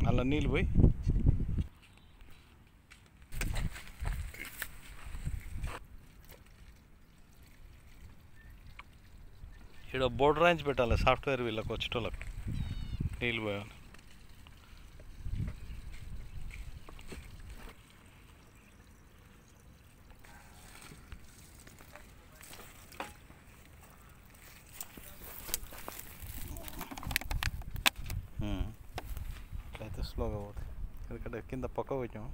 అలా నీళ్ళు పోయి ఇక్కడ బోర్డు రాయించి పెట్టాలి సాఫ్ట్వేర్ వీళ్ళకి వచ్చేటోళ్ళకి నీళ్ళు పోయాలి అట్లయితే స్లోగా పోతాయి ఎందుకంటే కింద పక్క పోయాం